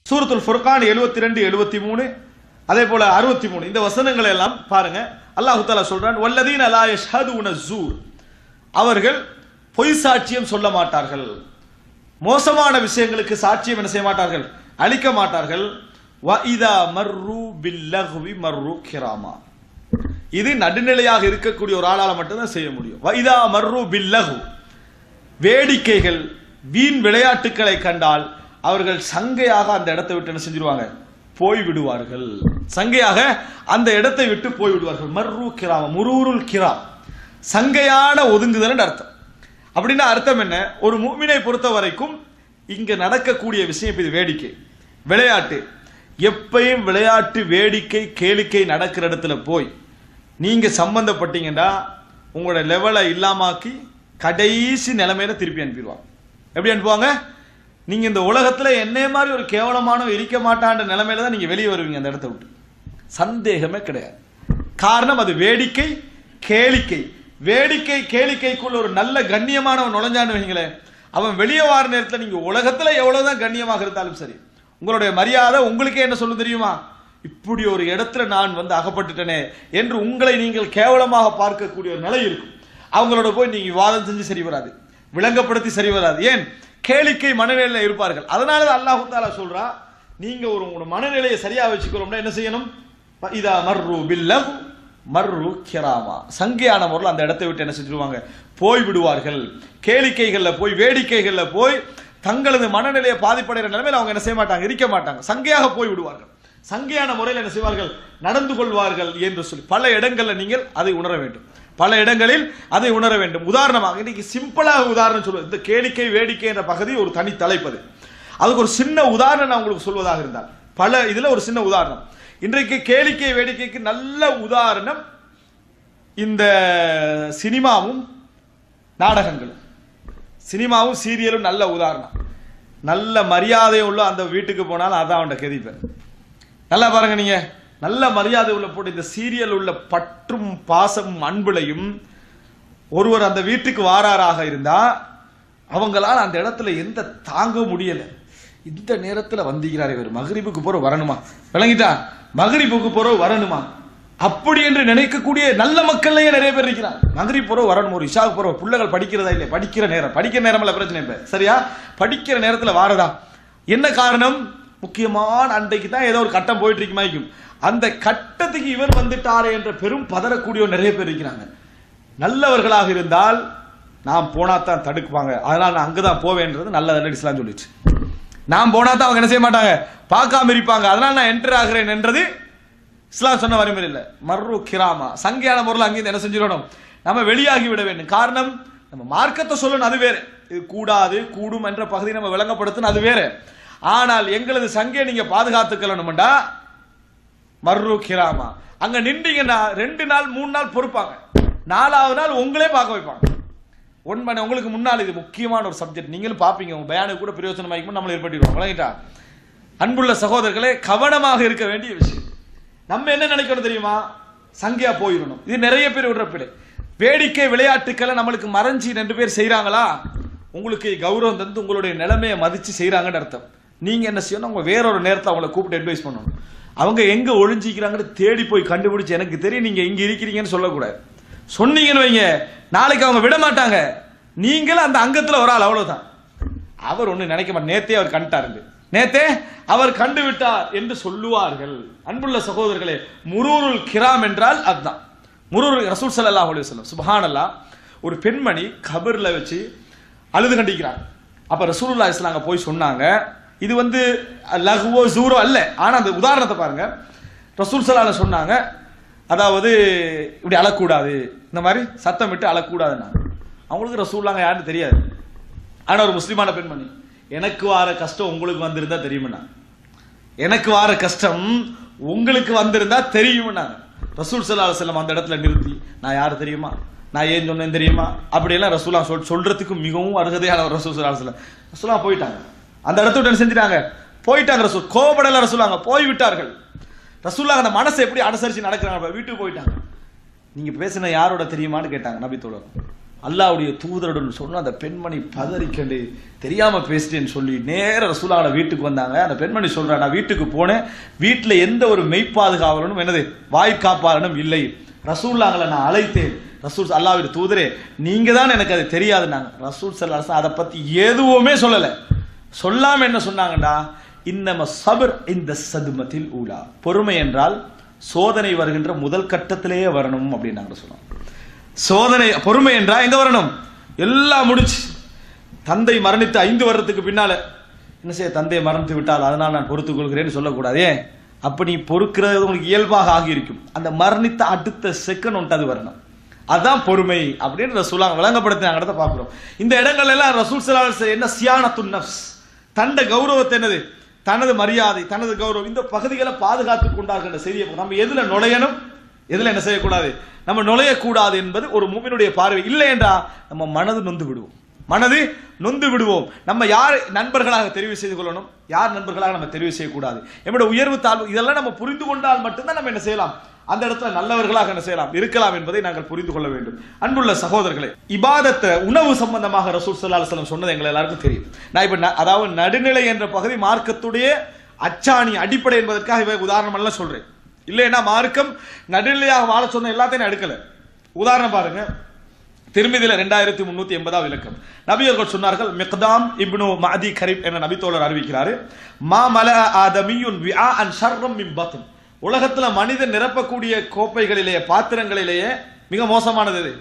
சூரத்துல் ஃபுர்கான் எழுபத்தி ரெண்டு எழுபத்தி மூணு அதே போல அறுபத்தி மூணு இந்த வசனங்களை எல்லாம் பாருங்க அல்லாஹு தாலா சொல்றான் வல்லதீன் அலா யஷ்ஹதுன ஜூர் அவர்கள் பொய் சாட்சியம் சொல்ல மாட்டார்கள் மோசமான விஷயங்களுக்கு சாட்சியம் என்ன செய்ய மாட்டார்கள் அளிக்க மாட்டார்கள் வஇதா மர்ரு பில்லஹ்வி மர்ரு கிராமா இது நடுநிலையாக இருக்கக்கூடிய ஒரு ஆளால மட்டும்தான் செய்ய முடியும் வைதா மர்ரு பில்லகு வேடிக்கைகள் வீண் விளையாட்டுக்களை கண்டால் அவர்கள் சங்கையாக அந்த இடத்தை விட்டு என்ன செஞ்சிருவாங்க போய் விடுவார்கள் சங்கையாக அந்த இடத்தை விட்டு போய் விடுவார்கள் மர்ரு கிராம முரூருல் கிராம் சங்கையான ஒதுங்குதல் அர்த்தம் அப்படின்னா அர்த்தம் என்ன ஒரு மூமினை பொறுத்த வரைக்கும் இங்க நடக்கக்கூடிய விஷயம் இப்ப இது வேடிக்கை விளையாட்டு எப்பயும் விளையாட்டு வேடிக்கை கேளிக்கை நடக்கிற இடத்துல போய் நீங்க சம்பந்தப்பட்டீங்கன்னா உங்களோட லெவலை இல்லாமாக்கி கடைசி நிலைமையில திருப்பி அனுப்பிடுவாங்க எப்படி அனுப்புவாங்க நீங்க இந்த உலகத்துல என்னைய மாதிரி ஒரு கேவலமான இருக்க மாட்டான்ற நிலைமையில தான் நீங்க வெளியே வருவீங்க அந்த இடத்த விட்டு சந்தேகமே கிடையாது காரணம் அது வேடிக்கை கேளிக்கை வேடிக்கை கேளிக்கைக்குள்ள ஒரு நல்ல கண்ணியமானவன் நுழைஞ்சான்னு வைங்களேன் அவன் வெளியே வார நேரத்தில் நீங்க உலகத்துல எவ்வளவுதான் கண்ணியமாக இருந்தாலும் சரி உங்களுடைய மரியாதை உங்களுக்கே என்ன சொல்ல தெரியுமா இப்படி ஒரு இடத்துல நான் வந்து அகப்பட்டுட்டனே என்று உங்களை நீங்கள் கேவலமாக பார்க்கக்கூடிய ஒரு நிலை இருக்கும் அவங்களோட போய் நீங்க விவாதம் செஞ்சு சரி வராது விளங்கப்படுத்தி சரி வராது ஏன் கேளிக்கை மனநிலையில இருப்பார்கள் அதனால தான் அல்லாஹு தாலா சொல்றா நீங்க ஒரு உங்களோட மனநிலையை சரியா வச்சுக்கணும்னா என்ன செய்யணும் இதா மர்ரு பில்லஹ் மர்ரு கிராமா சங்கையான முறையில் அந்த இடத்தை விட்டு என்ன செஞ்சிருவாங்க போய் விடுவார்கள் கேளிக்கைகள்ல போய் வேடிக்கைகள்ல போய் தங்களது மனநிலையை பாதிப்படைகிற நிலைமையில் அவங்க என்ன செய்ய மாட்டாங்க இருக்க மாட்டாங்க சங்கையாக போய் விடுவார்கள் சங்கையான முறையில் என்ன செய்வார்கள் நடந்து கொள்வார்கள் என்று சொல்லி பல இடங்கள்ல நீங்கள் அதை உணர வேண்டும் பல இடங்களில் அதை உணர வேண்டும் உதாரணமாக இன்னைக்கு சிம்பிளாக உதாரணம் சொல்லுவது இந்த கேளிக்கை வேடிக்கை என்ற பகுதி ஒரு தனி தலைப்பது அதுக்கு ஒரு சின்ன உதாரணம் நான் உங்களுக்கு சொல்வதாக இருந்தால் பல இதுல ஒரு சின்ன உதாரணம் இன்றைக்கு கேளிக்கை வேடிக்கைக்கு நல்ல உதாரணம் இந்த சினிமாவும் நாடகங்களும் சினிமாவும் சீரியலும் நல்ல உதாரணம் நல்ல மரியாதை உள்ள அந்த வீட்டுக்கு போனாலும் அதான் அவன்கிட்ட கதிப்பேன் நல்லா பாருங்க நீங்க நல்ல மரியாதை உள்ள போட்டு இந்த சீரியல் உள்ள பற்றும் பாசமும் அன்புலையும் ஒருவர் அந்த வீட்டுக்கு வாராராக இருந்தா அவங்களால அந்த இடத்துல எந்த தாங்க முடியல இந்த நேரத்துல வந்திருக்கிறார் இவர் மகரிபுக்கு போற வரணுமா விளங்கிட்டா மகரிபுக்கு போற வரணுமா அப்படி என்று நினைக்கக்கூடிய நல்ல மக்கள்லயே நிறைய பேர் இருக்கிறார் மகரி போற வரணும் ஒரு இஷாவுக்கு போற பிள்ளைகள் படிக்கிறதா இல்லை படிக்கிற நேரம் படிக்கிற நேரம் இல்ல பிரச்சனை இப்ப சரியா படிக்கிற நேரத்துல வாரதா என்ன காரணம் முக்கியமான அன்றைக்கு தான் ஏதோ ஒரு கட்டம் போயிட்டு இருக்குமாய்க்கும் அந்த கட்டத்துக்கு இவர் வந்துட்டாரே என்ற பெரும் பதறக்கூடிய நிறைய பேர் இருக்கிறாங்க நல்லவர்களாக இருந்தால் நான் போனா தான் தடுக்குவாங்க அதனால நான் அங்கதான் போவேன்றது நல்ல இஸ்லாம் சொல்லிச்சு நான் போனா தான் அவங்க என்ன செய்ய மாட்டாங்க பார்க்காம இருப்பாங்க அதனால நான் என்டர் ஆகிறேன் என்றது இஸ்லாம் சொன்ன வரைமுறை இல்லை மர்ரு கிராமா சங்கையான முறையில் அங்கேருந்து என்ன செஞ்சிடணும் நம்ம வெளியாகி விட வேண்டும் காரணம் நம்ம மார்க்கத்தை சொல்லணும் அது வேற இது கூடாது கூடும் என்ற பகுதியை நம்ம விளங்கப்படுத்தணும் அது வேற ஆனால் எங்களது சங்கையை நீங்க பாதுகாத்துக்கலணும்டா மர்ரு கிராமா அங்க நின்றீங்கன்னா ரெண்டு நாள் மூணு நாள் பொறுப்பாங்க நாலாவது நாள் உங்களே பார்க்க வைப்பாங்க ஒன்பது உங்களுக்கு முன்னால் இது முக்கியமான ஒரு சப்ஜெக்ட் நீங்களும் பார்ப்பீங்க உங்க பயானுக்கு கூட பிரயோஜனமாக்கும் நம்மளை ஏற்படுத்திடுவோம் விளங்கிட்டா அன்புள்ள சகோதரர்களே கவனமாக இருக்க வேண்டிய விஷயம் நம்ம என்ன நினைக்கணும் தெரியுமா சங்கையா போயிடணும் இது நிறைய பேர் விடுற பிழை வேடிக்கை விளையாட்டுக்களை நம்மளுக்கு மறைஞ்சி ரெண்டு பேர் செய்றாங்களா உங்களுக்கு கௌரவம் தந்து உங்களுடைய நிலைமையை மதிச்சு செய்றாங்கன்னு அர்த்தம் நீங்க என்ன செய்யணும் உங்க வேறொரு நேரத்தில் அவங்கள கூப்பிட்டு அட்வைஸ் பண்ணணும் அவங்க எங்க ஒளிஞ்சிக்கிறாங்கன்னு தேடி போய் கண்டுபிடிச்சு எனக்கு தெரியும் நீங்க இங்க இருக்கிறீங்கன்னு சொல்லக்கூடாது சொன்னீங்கன்னு வைங்க நாளைக்கு அவங்க விட மாட்டாங்க நீங்களும் அந்த அங்கத்துல ஒரு ஆள் அவ்வளவுதான் அவர் ஒண்ணு நினைக்க மாட்டார் நேத்தே அவர் கண்டாரு நேத்தே அவர் கண்டு விட்டார் என்று சொல்லுவார்கள் அன்புள்ள சகோதரர்களே முரூருல் கிராம் என்றால் அதுதான் முரூர் ரசூல் ஸல்லல்லாஹு அலைஹி வஸல்லம் சுப்ஹானல்லாஹ் ஒரு பெண்மணி கபர்ல வச்சு அழுது கண்டிக்கிறாங்க அப்ப ரசூலுல்லாஹி இஸ்லாம் அங்க போய் சொன்னாங்க இது வந்து லஹ்வோ ஜூரோ அல்ல ஆனா அந்த உதாரணத்தை பாருங்க ரசூல் ஸல்லல்லாஹு சொன்னாங்க அதாவது இப்படி அழக்கூடாது இந்த மாதிரி சத்தம் விட்டு அழக்கூடாதுன்னாங்க அவங்களுக்கு ரசூல்லாங்க யாருன்னு தெரியாது ஆனா ஒரு முஸ்லிமான பெண்மணி எனக்கு வார கஷ்டம் உங்களுக்கு வந்திருந்தா தெரியுமண்ணா எனக்கு வார கஷ்டம் உங்களுக்கு வந்திருந்தா தெரியுமண்ணாங்க ரசூல் சல்லா செல்லம் அந்த இடத்துல நிறுத்தி நான் யாரு தெரியுமா நான் ஏன் சொன்னேன் தெரியுமா அப்படியெல்லாம் ரசூலா சொல் சொல்றதுக்கு மிகவும் அருகதையான ஒரு ரசூல் சல்லா செல்லம் ரசூலா போயிட்டாங்க அந்த இடத்த விட்டு என்ன செஞ்சிட்டாங்க போயிட்டாங்க ரசூல் கோபடல ரசூலாங்க போய் விட்டார்கள் ரசூல்லா அந்த மனசை எப்படி அனுசரிச்சு நடக்கிறாங்க வீட்டுக்கு போயிட்டாங்க நீங்க பேசின யாரோட தெரியுமான்னு கேட்டாங்க நபி தோழர் அல்லாவுடைய தூதருடன் சொன்ன அந்த பெண்மணி பதறிக்கண்டு தெரியாம பேசிட்டேன்னு சொல்லி நேர ரசூலாவோட வீட்டுக்கு வந்தாங்க அந்த பெண்மணி சொல்றா நான் வீட்டுக்கு போனேன் வீட்டுல எந்த ஒரு மெய்ப்பாதுகாவலனும் என்னது வாய்க்காப்பாளனும் இல்லை ரசூல்லாங்களை நான் அழைத்தேன் ரசூல் அல்லாவுடைய தூதரே நீங்க தான் எனக்கு அது தெரியாதுன்னாங்க ரசூல் சல்லாஸ் அதை பத்தி எதுவுமே சொல்லல சொல்லாம என்ன சொன்னாங்கடா இன்னம சபர் இந்த சதுமத்தில் ஊலா பொறுமை என்றால் சோதனை வருகின்ற முதல் கட்டத்திலேயே வரணும் அப்படின்னு நாங்க சொன்னோம் சோதனை பொறுமை என்றா எங்க வரணும் எல்லாம் முடிச்சு தந்தை மரணித்து ஐந்து வருடத்துக்கு பின்னால என்ன செய்ய தந்தை மரணித்து விட்டால் அதனால் நான் பொறுத்துக் கொள்கிறேன்னு சொல்லக்கூடாது ஏன் அப்ப நீ பொறுக்கிறது உங்களுக்கு இயல்பாக ஆகியிருக்கும் அந்த மரணித்த அடுத்த செகண்ட் ஒன்று அது வரணும் அதான் பொறுமை அப்படின்னு ரசூலாங்க விளங்கப்படுத்தினாங்க பார்க்கிறோம் இந்த இடங்கள் எல்லாம் ரசூல் சலால் என்ன சியானத்துன் நஃப்ஸ் தண்ட கௌரவத்தை என்னது தனது மரியாதை தனது கௌரவம் இந்த பகுதிகளை பாதுகாத்துக் கொண்டார்கள் செய்தியை நம்ம எதுல நுழையணும் எதுல என்ன செய்யக்கூடாது நம்ம நுழையக்கூடாது என்பது ஒரு மூமினுடைய பார்வை இல்லை என்றா நம்ம மனது நொந்து விடுவோம் மனது நொந்து விடுவோம் நம்ம யார் நண்பர்களாக தெரிவு செய்து கொள்ளணும் யார் நண்பர்களாக நம்ம தெரிவு செய்யக்கூடாது நம்முடைய உயர்வு தாழ்வு இதெல்லாம் நம்ம புரிந்து கொண்டால் மட்டும்தான் நம்ம என்ன செய்யலாம் அந்த இடத்துல நல்லவர்களாக என்ன செய்யலாம் இருக்கலாம் என்பதை நாங்கள் புரிந்து கொள்ள வேண்டும் அன்புள்ள சகோதரர்களே இபாதத்தை உணவு சம்பந்தமாக ரசூல் சல்லா அலுவலம் சொன்னது எங்களை எல்லாருக்கும் தெரியும் நான் இப்ப ந- அதாவது நடுநிலை என்ற பகுதி மார்க்கத்துடைய அச்சாணி அடிப்படை என்பதற்காக இவை உதாரணம் எல்லாம் சொல்றேன் இல்லைன்னா மார்க்கம் நடுநிலையாக வாழ சொன்ன எல்லாத்தையும் நான் எடுக்கல உதாரணம் பாருங்க திருமதியில ரெண்டாயிரத்தி முன்னூத்தி எண்பதாவது இலக்கம் நபியர்கள் சொன்னார்கள் மிக்தாம் இப்னு மதி கரீப் என்ற நபித்தோழர் அறிவிக்கிறாரு மா மல ஆதமியுன் விஆ அன் ஷர்ரம் மின் பத்ன் உலகத்துல மனிதன் நிரப்பக்கூடிய கோப்பைகளிலேயே பாத்திரங்களிலேயே மிக மோசமானது எது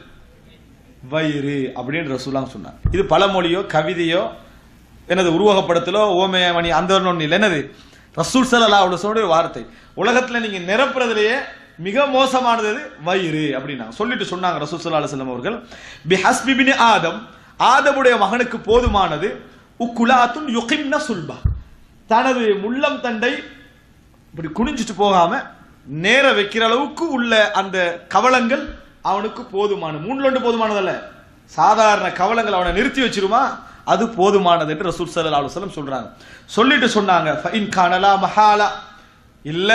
வயிறு அப்படின்னு ரசூலாம் சொன்னார் இது பழமொழியோ கவிதையோ எனது உருவகப்படத்திலோ ஓமயமணி அந்த ஒன்று இல்லை என்னது ரசூல் சல்லா அவ்வளோ சொல்ற வார்த்தை உலகத்துல நீங்க நிரப்புறதுலயே மிக மானது எது வயிறு அப்படின்னாங்க சொல்லிட்டு சொன்னாங்க ரசூல் சல்லா அலுவலம் அவர்கள் பி ஹஸ்பிபின் ஆதம் ஆதமுடைய மகனுக்கு போதுமானது உக்குலாத்துன் யுகிம்ன சுல்பா தனது முள்ளம் தண்டை இப்படி குனிஞ்சிட்டு போகாம நேர வைக்கிற அளவுக்கு உள்ள அந்த கவளங்கள் அவனுக்கு போதுமான மூணுலொண்டு போதுமானதல்ல சாதாரண கவளங்கள் அவனை நிறுத்தி வச்சிருமா அது போதுமானது என்று ரசூல் சல்லா அலுவலம் சொல்றாங்க சொல்லிட்டு சொன்னாங்க ஃபைன் கானலா மஹாலா இல்ல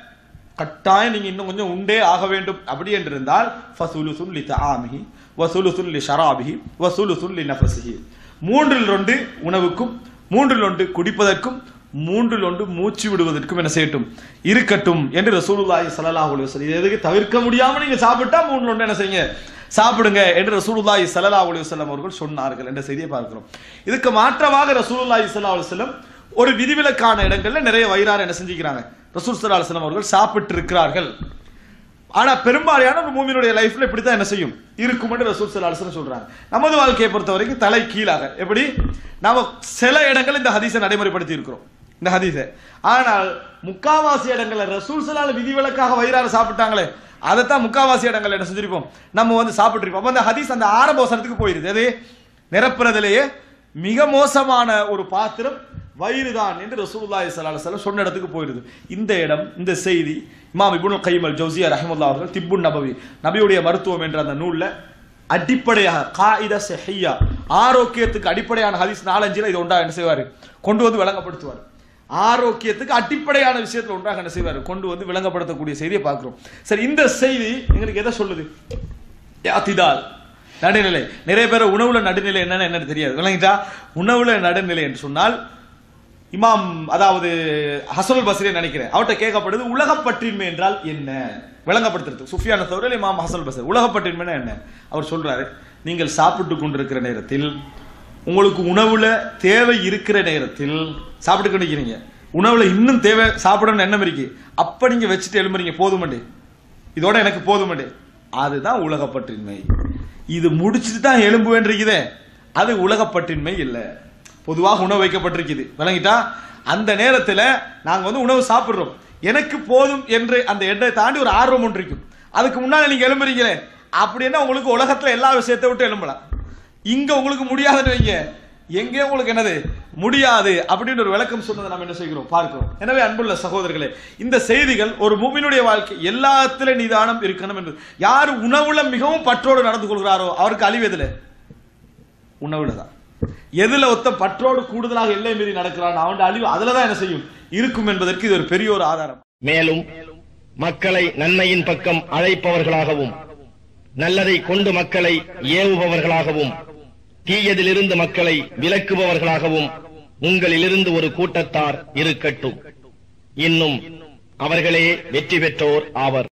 கட்டாயம் நீங்க இன்னும் கொஞ்சம் உண்டே ஆக வேண்டும் அப்படி என்று இருந்தால் ஃபசுலுசுன் லி தஆமிஹி வசுலுசுன் லி ஷராபிஹி வசுலுசுன் லி நஃபஸிஹி மூன்றில் ஒன்று உணவுக்கும் மூன்றில் ஒன்று குடிப்பதற்கும் மூன்றில் ஒன்று மூச்சு விடுவதற்கும் என்ன செய்யட்டும் இருக்கட்டும் என்று ரசூலுல்லாஹி ஸல்லல்லாஹு அலைஹி வஸல்லம் இது எதுக்கு தவிர்க்க முடியாம நீங்க சாப்பிட்டா மூன்றில் ஒன்று என்ன செய்யுங்க சாப்பிடுங்க என்று ரசூலுல்லாஹி ஸல்லல்லாஹு அலைஹி வஸல்லம் அவர்கள் சொன்னார்கள் என்ற செய்தியை பார்க்கிறோம் இதுக்கு மாற்றமாக ரசூலுல்லாஹி ஸல்லல்லாஹு அலைஹி வஸல்லம் ஒரு விதிவிலக்கான இடங்கள்ல நிறைய வயிறார என்ன செஞ்சுக்கிறாங்க ரசூல் ஸல்லல்லாஹு அலைஹி வஸல்லம் அவர்கள் சாப்பிட்டு இருக்கிறார்கள் ஆனா பெரும்பாலான ஒரு மூமியினுடைய லைஃப்ல இப்படித்தான் என்ன செய்யும் இருக்கும் என்று ரசூல் ஸல்லல்லாஹு அலைஹி வஸல்லம் சொல்றாங்க நமது வாழ்க்கையை பொறுத்த வரைக்கும் தலை கீழாக எப்படி நாம சில இடங்கள் இந்த ஹதீஸை நடைமுறைப்படுத்தி இருக்கிறோம் இந்த ஹதீஸை ஆனால் முக்காவாசி இடங்கள்ல ரசூல் ஸல்லல்லாஹு விதிவிலக்காக வயிறார சாப்பிட்டாங்களே அதைத்தான் முக்காவாசி இடங்கள்ல என்ன செஞ்சிருப்போம் நம்ம வந்து சாப்பிட்டுருப்போம் அப்ப அந்த ஹதீஸ் அந்த ஆரம்ப வசனத்துக்கு போயிருது எது நிரப்புறதுலேயே மிக மோசமான ஒரு பாத்திரம் வயிறு தான் என்று ரசூலுல்லாஹி ஸல்லல்லாஹு அலைஹி வஸல்லம் சொன்ன இடத்துக்கு போயிருது இந்த இடம் இந்த செய்தி இமாம் இப்னு கைம் அல் ஜௌசியா ரஹ்மத்துல்லாஹி அவர்கள் திப்புன் நபவி நபியுடைய மருத்துவம் என்ற அந்த நூல்ல அடிப்படையாக காயித ஸஹியா ஆரோக்கியத்துக்கு அடிப்படையான ஹதீஸ் நாலஞ்சுல இது ஒன்றா என்ன செய்வார் கொண்டு வந்து விளங்கப்படுத்துவார் ஆரோக்கியத்துக்கு அடிப்படையான விஷயத்துல ஒன்றாக என்ன செய்வார் கொண்டு வந்து விளங்கப்படுத்தக்கூடிய செய்தியை பார்க்கிறோம் சரி இந்த செய்தி எங்களுக்கு எதை சொல்லுது யாத்திதால் நடுநிலை நிறைய பேர் உணவுல நடுநிலை என்னன்னு என்னன்னு தெரியாது விளங்கிட்டா உணவுல நடுநிலை என்று சொன்னால் இமாம் அதாவது ஹசனுல் பஸ்ரி நினைக்கிறேன் அவர்கிட்ட கேட்கப்படுது உலகப்பற்றின்மை என்றால் என்ன விளங்கப்படுத்துறது சுஃபியான தவிர இமாம் ஹசனுல் பஸ்ரி உலகப்பற்றின்மைனா என்ன அவர் சொல்றாரு நீங்கள் சாப்பிட்டு கொண்டிருக்கிற நேரத்தில் உங்களுக்கு உணவுல தேவை இருக்கிற நேரத்தில் சாப்பிட்டு கொண்டிருக்கிறீங்க உணவுல இன்னும் தேவை சாப்பிடணும்னு எண்ணம் இருக்கு அப்ப நீங்க வச்சுட்டு எழும்புறீங்க போதுமண்டே இதோட எனக்கு போதுமண்டே அதுதான் உலகப்பற்றின்மை இது முடிச்சுட்டு தான் எலும்புவேன்றிருக்குதே அது உலகப்பற்றின்மை இல்லை பொதுவாக உணவு வைக்கப்பட்டிருக்குது விளங்கிட்டா அந்த நேரத்துல நாங்க வந்து உணவு சாப்பிடுறோம் எனக்கு போதும் என்று அந்த எண்ணை தாண்டி ஒரு ஆர்வம் ஒன்று இருக்கும் அதுக்கு முன்னால நீங்க எழும்புறீங்களே அப்படின்னா உங்களுக்கு உலகத்துல எல்லா விஷயத்தை விட்டு எழும்பலாம் இங்க உங்களுக்கு முடியாதுன்னு வைங்க எங்கே உங்களுக்கு என்னது முடியாது அப்படின்னு ஒரு விளக்கம் சொன்னதை நம்ம என்ன செய்கிறோம் பார்க்கிறோம் எனவே அன்புள்ள சகோதரர்களே இந்த செய்திகள் ஒரு மூமினுடைய வாழ்க்கை எல்லாத்திலும் நிதானம் இருக்கணும் என்று யார் உணவுல மிகவும் பற்றோடு நடந்து கொள்கிறாரோ அவருக்கு அழிவு எதுல உணவுல தான் எதுல ஒத்த பற்றோடு கூடுதலாக எல்லை மீறி நடக்கிறான் அவன் அழிவு அதுலதான் என்ன செய்யும் இருக்கும் என்பதற்கு இது ஒரு பெரிய ஒரு ஆதாரம் மேலும் மக்களை நன்மையின் பக்கம் அழைப்பவர்களாகவும் நல்லதை கொண்டு மக்களை ஏவுபவர்களாகவும் தீயதிலிருந்து மக்களை விலக்குபவர்களாகவும் உங்களிலிருந்து ஒரு கூட்டத்தார் இருக்கட்டும் இன்னும் அவர்களே வெற்றி பெற்றோர் ஆவர்